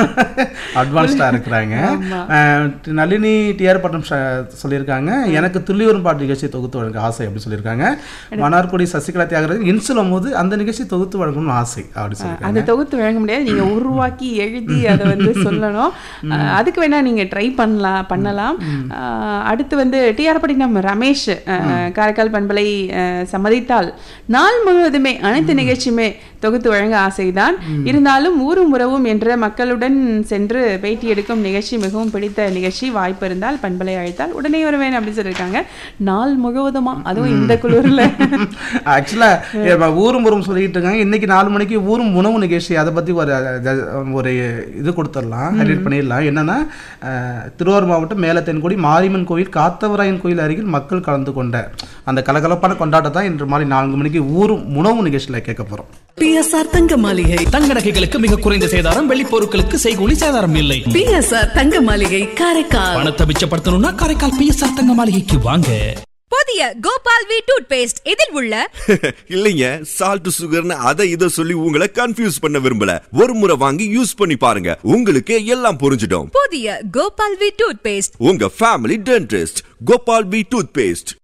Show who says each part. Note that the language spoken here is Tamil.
Speaker 1: அட்வான்ஸ்டா இருக்கிறாங்க அஹ், நளினி டிஆர் பட்டம் ச- சொல்லியிருக்காங்க எனக்கு துள்ளியூரும் பாட்டு நிகழ்ச்சி தொகுத்து வழங்க ஆசை அப்படி சொல்லியிருக்காங்க மன்னார்குடி சசிகலா தியாகராஜன் இன் சொல்லும் போது அந்த நிகழ்ச்சி தொகுத்து வழங்கணும்னு ஆசை அப்படி சொல்லியிருக்காங்க
Speaker 2: அதை தொகுத்து வழங்க முடியாது நீங்க உருவாக்கி எழுதி அதை வந்து சொல்லணும் அஹ், அதுக்கு வேணா நீங்க ட்ரை பண்ணலாம் பண்ணலாம் அஹ், அடுத்து வந்து டிஆர் பட்டினம் ரமேஷ் அஹ், காரைக்கால் பண்பலை அஹ், சம்மதித்தால் நாள் முழுவதுமே அனைத்து நிகழ்ச்சியுமே தொகுத்து வழங்க ஆசைதான் இருந்தாலும் ஊரும் உறவும் என்ற மக்களுடன் சென்று பேட்டி எடுக்கும் நிகழ்ச்சி மிகவும் பிடித்த நிகழ்ச்சி வாய்ப்பு இருந்தால் பண்பலை அழைத்தால் உடனே வருவேன் அப்படின்னு சொல்லியிருக்காங்க நாள் முழுவதுமா அதுவும் இந்த குளிர்ல
Speaker 1: ஆக்சுவலாக ஊரும் ஊரும் சொல்லிட்டு இருக்காங்க இன்னைக்கு நாலு மணிக்கு ஊரும் உணவு நிகழ்ச்சி அதை பற்றி ஒரு அஹ், ஒரு இது கொடுத்துடலாம் ஹைலைட் பண்ணிடலாம் என்னன்னா அஹ், திருவாரூர் மாவட்டம் மேல தென்குடி மாரியம்மன் கோயில் காத்தவராயன் கோயில் அருகில் மக்கள் கலந்து கொண்ட அந்த கலகலப்பான கொண்டாட்டம் தான் இன்று மாலை நான்கு மணிக்கு ஊரும் உணவு நிகழ்ச்சியில் கேட்க போகிறோம்
Speaker 3: பிஎஸ்ஆர் தங்க மாளிகை
Speaker 4: தங்க நகைகளுக்கு மிக குறைந்த சேதாரம் வெள்ளி பொருட்களுக்கு செய்கூலி சேதாரம் இல்லை
Speaker 3: பிஎஸ்ஆர் தங்க மாளிகை காரைக்கால்
Speaker 4: பணத்தை மிச்சப்படுத்தணும்னா காரைக்கால் பிஎஸ்ஆர் தங்க மாளிகைக்கு வாங்க
Speaker 5: புதிய கோபால் வி டூத் பேஸ்ட் இதில் உள்ள
Speaker 6: இல்லைங்க சால்ட் சுகர்னு அதை இதை சொல்லி உங்களை கன்ஃபியூஸ் பண்ண விரும்பல ஒரு முறை வாங்கி யூஸ் பண்ணி பாருங்க உங்களுக்கு எல்லாம் புரிஞ்சிடும்
Speaker 5: புதிய கோபால் வி டூத் பேஸ்ட்
Speaker 6: உங்க family dentist Gopal B tooth paste